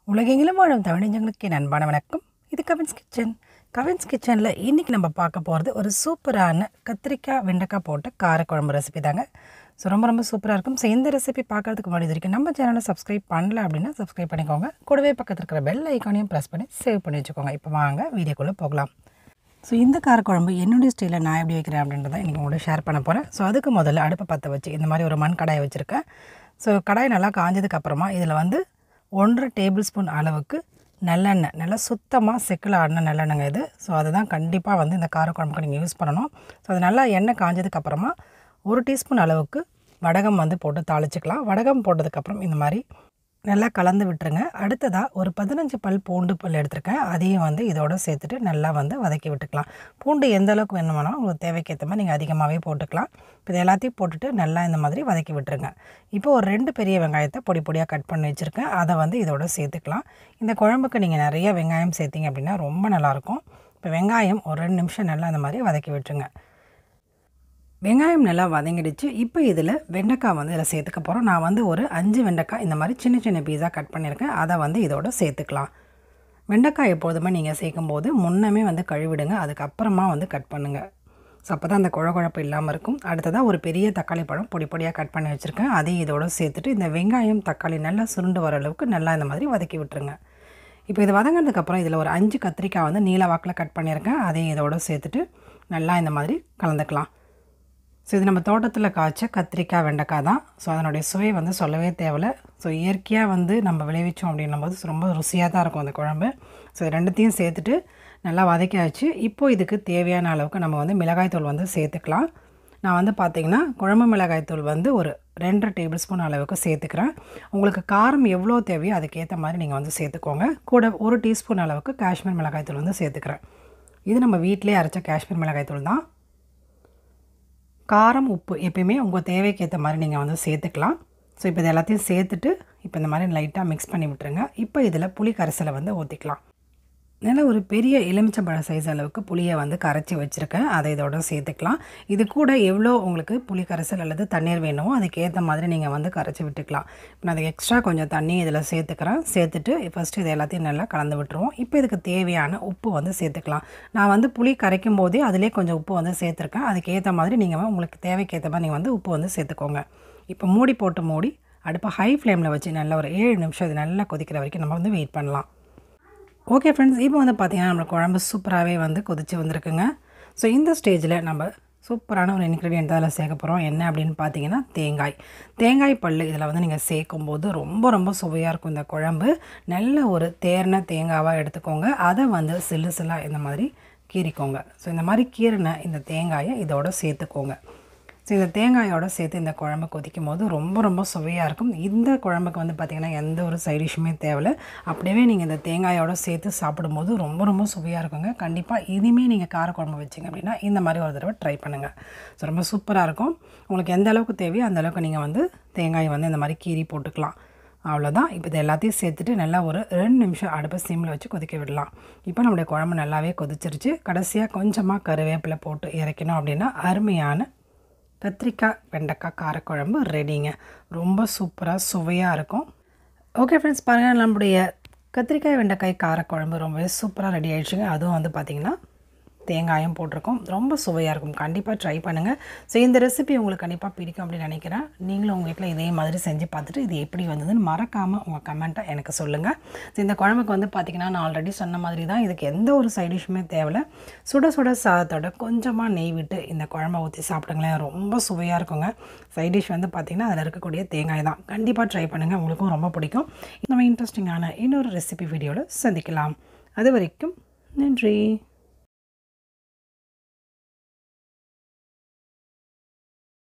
உலகெங்கிலும் வாழும் தமிழஞ்சங்களுக்கு என் அன்பான வணக்கம் இது கவின்ஸ் கிச்சன் கவின்ஸ் கிச்சனில் இன்றைக்கி நம்ம பார்க்க போகிறது ஒரு சூப்பரான கத்திரிக்காய் வெண்டைக்காய் போட்ட காரக்குழம்பு ரெசிபி தாங்க ஸோ ரொம்ப ரொம்ப சூப்பராக இருக்கும் ஸோ இந்த ரெசிபி பார்க்கறதுக்கு முன்னாடி இது வரைக்கும் நம்ம சேனலை சப்ஸ்கிரைப் பண்ணல அப்படின்னா சப்ஸ்கிரைப் பண்ணிக்கோங்க கூடவே பக்கத்தில் இருக்கிற பெல் ஐக்கானையும் ப்ரெஸ் பண்ணி சேவ் பண்ணி வச்சுக்கோங்க இப்போ வாங்க வீடியோக்குள்ளே போகலாம் ஸோ இந்த காரக்குழம்பு என்னுடைய ஸ்டைலில் நான் எப்படி வைக்கிறேன் அப்படின்றத இன்றைக்கி உங்களோட ஷேர் பண்ண போகிறேன் ஸோ அதுக்கு முதல்ல அடுப்பை பற்ற வச்சு இந்த மாதிரி ஒரு மண் கடாயை வச்சுருக்கேன் ஸோ கடாய் நல்லா காஞ்சதுக்கு அப்புறமா இதில் வந்து ஒன்றரை டேபிள் ஸ்பூன் அளவுக்கு நல்லெண்ணெய் நல்லா சுத்தமாக செக்கில் ஆடின நல்லெண்ணெய்ங்க இது ஸோ அதுதான் கண்டிப்பாக வந்து இந்த காரக்குழம்புக்கு நீங்கள் யூஸ் பண்ணணும் ஸோ அது நல்லா எண்ணெய் காஞ்சதுக்கு அப்புறமா ஒரு டீஸ்பூன் அளவுக்கு வடகம் வந்து போட்டு தாளிச்சிக்கலாம் வடகம் போட்டதுக்கப்புறம் இந்த மாதிரி நல்லா கலந்து விட்டுருங்க அடுத்ததாக ஒரு பதினஞ்சு பல் பூண்டு பல் எடுத்திருக்கேன் அதையும் வந்து இதோட சேர்த்துட்டு நல்லா வந்து வதக்கி விட்டுக்கலாம் பூண்டு எந்த அளவுக்கு வேணுமானா உங்களுக்கு தேவைக்கேற்ற மாதிரி நீங்கள் அதிகமாகவே போட்டுக்கலாம் இப்போ இது எல்லாத்தையும் போட்டுட்டு நல்லா இந்த மாதிரி வதக்கி விட்டுருங்க இப்போ ஒரு ரெண்டு பெரிய வெங்காயத்தை பொடி பொடியாக கட் பண்ணி வச்சுருக்கேன் அதை வந்து இதோட சேர்த்துக்கலாம் இந்த குழம்புக்கு நீங்கள் நிறைய வெங்காயம் சேர்த்திங்க அப்படின்னா ரொம்ப நல்லாயிருக்கும் இப்போ வெங்காயம் ஒரு ரெண்டு நிமிஷம் நல்லா இந்த மாதிரி வதக்கி விட்டுருங்க வெங்காயம் நல்லா வதங்கிடுச்சு இப்போ இதில் வெண்டைக்காய் வந்து இதில் சேர்த்துக்க போகிறோம் நான் வந்து ஒரு அஞ்சு வெண்டைக்காய் இந்த மாதிரி சின்ன சின்ன பீஸாக கட் பண்ணியிருக்கேன் அதை வந்து இதோட சேர்த்துக்கலாம் வெண்டைக்காய் எப்பொழுதுமே நீங்கள் சேர்க்கும்போது முன்னமே வந்து கழுவிடுங்க அதுக்கப்புறமா வந்து கட் பண்ணுங்கள் ஸோ அப்போ தான் அந்த குழ குழப்பு இல்லாமல் இருக்கும் அடுத்ததாக ஒரு பெரிய தக்காளி பழம் பொடி பொடியாக கட் பண்ணி வச்சுருக்கேன் அதையும் இதோட சேர்த்துட்டு இந்த வெங்காயம் தக்காளி நல்லா சுருண்டு வர அளவுக்கு நல்லா இந்த மாதிரி வதக்கி விட்டுருங்க இப்போ இது வதங்கினதுக்கப்புறம் இதில் ஒரு அஞ்சு கத்திரிக்காய் வந்து நீல வாக்கில் கட் பண்ணியிருக்கேன் அதையும் இதோட சேர்த்துட்டு நல்லா இந்த மாதிரி கலந்துக்கலாம் ஸோ இது நம்ம தோட்டத்தில் காய்ச்ச கத்திரிக்காய் வெண்டைக்காய் தான் ஸோ அதனுடைய சுவை வந்து சொல்லவே தேவையில்ல ஸோ இயற்கையாக வந்து நம்ம விளைவிச்சோம் அப்படின்னும் போது ரொம்ப ருசியாக தான் இருக்கும் அந்த குழம்பு ஸோ இது ரெண்டுத்தையும் சேர்த்துட்டு நல்லா வதக்கியாச்சு இப்போது இதுக்கு தேவையான அளவுக்கு நம்ம வந்து மிளகாய்த்தூள் வந்து சேர்த்துக்கலாம் நான் வந்து பார்த்திங்கன்னா குழம்பு மிளகாய்த்தூள் வந்து ஒரு ரெண்டரை டேபிள் ஸ்பூன் அளவுக்கு சேர்த்துக்கிறேன் உங்களுக்கு காரம் எவ்வளோ தேவையோ அதுக்கேற்ற மாதிரி நீங்கள் வந்து சேர்த்துக்கோங்க கூட ஒரு டீஸ்பூன் அளவுக்கு காஷ்மீர் மிளகாய்த்தூள் வந்து சேர்த்துக்கிறேன் இது நம்ம வீட்டிலே அரைச்ச காஷ்மீர் மிளகாய்த்தூள் தான் காரம் உப்பு எப்பயுமே உங்கள் தேவைக்கு ஏற்ற மாதிரி நீங்கள் வந்து சேர்த்துக்கலாம் ஸோ இப்போ இது எல்லாத்தையும் சேர்த்துட்டு இப்போ இந்த மாதிரி லைட்டாக மிக்ஸ் பண்ணி விட்டுருங்க இப்போ இதில் புளி கரைசலை வந்து ஊற்றிக்கலாம் நல்ல ஒரு பெரிய எலுமிச்சம்பழம் சைஸ் அளவுக்கு புளியை வந்து கரைச்சி வச்சுருக்கேன் அதை இதோட சேர்த்துக்கலாம் இது கூட எவ்வளோ உங்களுக்கு புளி கரைசல் அல்லது தண்ணீர் வேணுமோ அதுக்கேற்ற மாதிரி நீங்கள் வந்து கரைச்சி விட்டுக்கலாம் இப்போ நான் அதுக்கு எக்ஸ்ட்ரா கொஞ்சம் தண்ணி இதில் சேர்த்துக்கிறேன் சேர்த்துட்டு ஃபஸ்ட்டு இது எல்லாத்தையும் நல்லா கலந்து விட்டுருவோம் இப்போ இதுக்கு தேவையான உப்பு வந்து சேர்த்துக்கலாம் நான் வந்து புளி கரைக்கும் போதே அதிலே கொஞ்சம் உப்பு வந்து சேர்த்துருக்கேன் அதுக்கேற்ற மாதிரி நீங்கள் உங்களுக்கு தேவைக்கேற்ற மாதிரி நீங்கள் வந்து உப்பு வந்து சேர்த்துக்கோங்க இப்போ மூடி போட்டு மூடி அடுப்பை ஹை ஃப்ளேமில் வச்சு நல்லா ஒரு ஏழு நிமிஷம் இது நல்லா கொதிக்கிற வரைக்கும் நம்ம வந்து வெயிட் பண்ணலாம் ஓகே ஃப்ரெண்ட்ஸ் இப்போ வந்து பார்த்திங்கன்னா நம்ம குழம்பு சூப்பராகவே வந்து கொதிச்சு வந்திருக்குங்க ஸோ இந்த ஸ்டேஜில் நம்ம சூப்பரான ஒரு இன்க்ரீடியன்ட் அதில் சேர்க்க போகிறோம் என்ன அப்படின்னு பார்த்தீங்கன்னா தேங்காய் தேங்காய் பல் இதில் வந்து நீங்கள் சேர்க்கும்போது ரொம்ப ரொம்ப சுவையாக இருக்கும் இந்த குழம்பு நல்ல ஒரு தேர்ன தேங்காவாக எடுத்துக்கோங்க அதை வந்து சில்லு சில்லாக இந்த மாதிரி கீறிக்கோங்க ஸோ இந்த மாதிரி கீறின இந்த தேங்காயை இதோட சேர்த்துக்கோங்க ஸோ இந்த தேங்காயோட சேர்த்து இந்த குழம்பு கொதிக்கும் போது ரொம்ப ரொம்ப சுவையாக இருக்கும் இந்த குழம்புக்கு வந்து பார்த்திங்கன்னா எந்த ஒரு சைடிஷுமே தேவையில்ல அப்படியே நீங்கள் இந்த தேங்காயோட சேர்த்து சாப்பிடும்போது ரொம்ப ரொம்ப சுவையாக இருக்குங்க கண்டிப்பாக இனிமேல் நீங்கள் காரக்குழம்பு வச்சிங்க அப்படின்னா இந்த மாதிரி ஒரு தடவை ட்ரை பண்ணுங்கள் ஸோ ரொம்ப சூப்பராக இருக்கும் உங்களுக்கு எந்த அளவுக்கு தேவையோ அந்த அளவுக்கு நீங்கள் வந்து தேங்காய் வந்து இந்த மாதிரி கீறி போட்டுக்கலாம் அவ்வளோதான் இப்போ இது எல்லாத்தையும் சேர்த்துட்டு நல்லா ஒரு ரெண்டு நிமிஷம் அடுப்பை சிம்மில் வச்சு கொதிக்க விடலாம் இப்போ நம்முடைய குழம்பு நல்லாவே கொதிச்சிருச்சு கடைசியாக கொஞ்சமாக கருவேப்பிலை போட்டு இறக்கணும் அப்படின்னா அருமையான கத்திரிக்காய் வெண்டைக்காய் காரக்குழம்பு ரெடிங்க ரொம்ப சூப்பராக சுவையாக இருக்கும் ஓகே ஃப்ரெண்ட்ஸ் பாருங்கள் நம்முடைய கத்திரிக்காய் வெண்டைக்காய் காரக்குழம்பு ரொம்பவே சூப்பராக ரெடி ஆகிடுச்சுங்க அதுவும் வந்து பார்த்திங்கன்னா தேங்காயும் போட்டிருக்கோம் ரொம்ப சுவையாக இருக்கும் கண்டிப்பாக ட்ரை பண்ணுங்கள் ஸோ இந்த ரெசிபி உங்களுக்கு கண்டிப்பாக பிடிக்கும் அப்படின்னு நினைக்கிறேன் நீங்களும் உங்கள் வீட்டில் இதே மாதிரி செஞ்சு பார்த்துட்டு இது எப்படி வந்ததுன்னு மறக்காமல் உங்கள் கமெண்ட்டை எனக்கு சொல்லுங்கள் ஸோ இந்த குழம்புக்கு வந்து பார்த்திங்கன்னா நான் ஆல்ரெடி சொன்ன மாதிரி தான் இதுக்கு எந்த ஒரு சைடிஷுமே தேவையில்ல சுட சுட சாதத்தோட கொஞ்சமாக நெய் விட்டு இந்த குழம்பை ஊற்றி சாப்பிடுங்களேன் ரொம்ப சுவையாக இருக்குங்க சைடிஷ் வந்து பார்த்திங்கன்னா அதில் இருக்கக்கூடிய தேங்காய் தான் கண்டிப்பாக ட்ரை பண்ணுங்கள் உங்களுக்கும் ரொம்ப பிடிக்கும் நம்ம இன்ட்ரெஸ்டிங்கான இன்னொரு ரெசிபி வீடியோவில் சந்திக்கலாம் அது வரைக்கும் நன்றி